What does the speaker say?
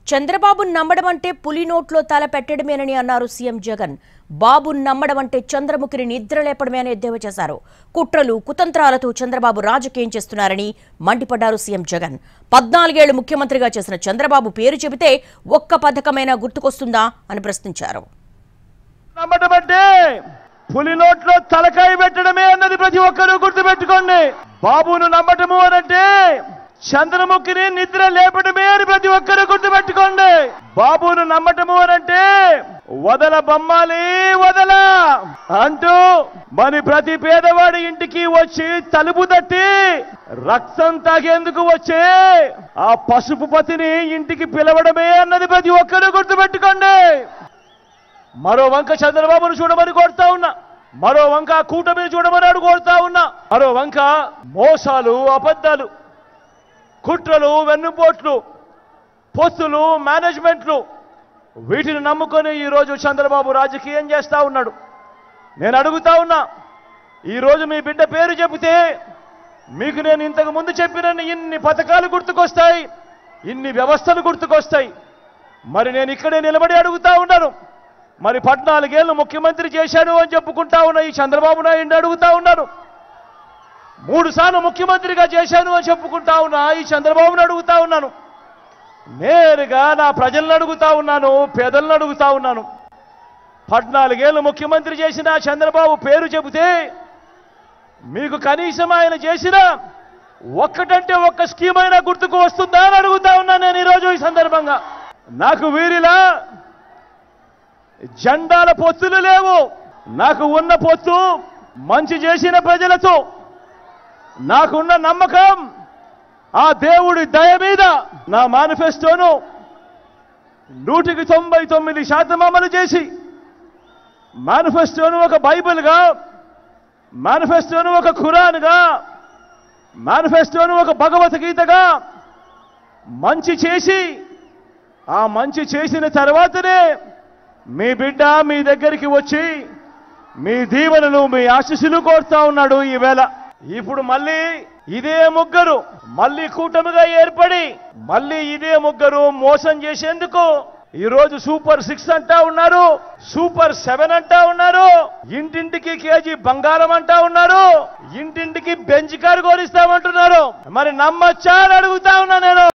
చంద్రబాబు నమ్మడం అంటే పులి నోట్లో తల పెట్టడమేనని అన్నారు సీఎం జగన్ బాబు నమ్మడం అంటే చంద్రముఖిని నిద్రలేపడమే అని ఎద్దేవా చేశారు కుట్రలు కుతంత్రాలతో చంద్రబాబు రాజకీయం చేస్తున్నారని మండిపడ్డారు సీఎం జగన్ పద్నాలుగేళ్లు ముఖ్యమంత్రిగా చేసిన చంద్రబాబు పేరు చెబితే ఒక్క పథకమైనా గుర్తుకొస్తుందా అని ప్రశ్నించారు నమ్మటం అంటే పులి నోట్లో తలకాయ పెట్టడమే అన్నది ప్రతి ఒక్కరూ గుర్తుపెట్టుకోండి బాబును నమ్మటము అనంటే చంద్రముఖిని నిద్ర లేపడమే అని ప్రతి ఒక్కరూ గుర్తుపెట్టుకోండి బాబును నమ్మటము అనంటే వదల బొమ్మాలి వదల అంటూ మరి ప్రతి పేదవాడి ఇంటికి వచ్చి తలుపు తట్టి రక్తం తాగేందుకు వచ్చే ఆ పసుపు పతిని ఇంటికి పిలవడమే అన్నది ప్రతి ఒక్కరూ గుర్తుపెట్టుకోండి మరో వంక చంద్రబాబును చూడమని కోరుతా ఉన్నా మరో వంక ఆ కూటమిని చూడమని అడుగు కోరుతా ఉన్నా మరో వంక మోసాలు అబద్ధాలు కుట్రలు వెన్నుపోట్లు పొత్తులు మేనేజ్మెంట్లు వీటిని నమ్ముకొని ఈరోజు చంద్రబాబు రాజకీయం చేస్తా ఉన్నాడు నేను అడుగుతా ఉన్నా ఈరోజు మీ బిడ్డ పేరు చెబితే మీకు నేను ఇంతకు ముందు చెప్పిన ఇన్ని పథకాలు గుర్తుకొస్తాయి ఇన్ని వ్యవస్థలు గుర్తుకొస్తాయి మరి నేను ఇక్కడే నిలబడి అడుగుతా ఉన్నాను మరి పద్నాలుగేళ్ళు ముఖ్యమంత్రి చేశాడు అని చెప్పుకుంటా ఉన్న ఈ చంద్రబాబు నాయుడు అడుగుతా ఉన్నాను మూడు సార్లు ముఖ్యమంత్రిగా చేశాను అని చెప్పుకుంటా ఉన్నా ఈ చంద్రబాబును అడుగుతా ఉన్నాను నేరుగా నా ప్రజలను అడుగుతా ఉన్నాను పేదలను అడుగుతా ఉన్నాను పద్నాలుగేళ్ళు ముఖ్యమంత్రి చేసిన చంద్రబాబు పేరు చెబితే మీకు కనీసం ఆయన చేసిన ఒక్కటంటే ఒక్క స్కీమ్ అయినా గుర్తుకు వస్తుందా అని అడుగుతా ఉన్నా నేను ఈరోజు ఈ సందర్భంగా నాకు వీరిలా జెండాల పొత్తులు లేవు నాకు ఉన్న పొత్తు మంచి చేసిన ప్రజలతో నాకున్న నమ్మకం ఆ దేవుడి దయ మీద నా మేనిఫెస్టోను నూటికి తొంభై తొమ్మిది శాతం అమలు చేసి మేనిఫెస్టోను ఒక బైబిల్గా మేనిఫెస్టోను ఒక ఖురాన్గా మేనిఫెస్టోను ఒక భగవద్గీతగా మంచి చేసి ఆ మంచి చేసిన తర్వాతనే మీ బిడ్డ మీ దగ్గరికి వచ్చి మీ దీవెనలు మీ ఆశీస్సులు కోరుతా ఉన్నాడు ఈవేళ ఇప్పుడు మళ్ళీ ఇదే ముగ్గురు మళ్ళీ కూటమిగా ఏర్పడి మళ్ళీ ఇదే ముగ్గురు మోసం చేసేందుకు ఈ రోజు సూపర్ సిక్స్ అంటా ఉన్నారు సూపర్ సెవెన్ అంటా ఉన్నారు ఇంటింటికి కేజీ బంగారం అంటా ఉన్నారు ఇంటింటికి బెంచ్ కారు కోరిస్తామంటున్నారు మరి నమ్మచ్చా అని అడుగుతా ఉన్నా నేను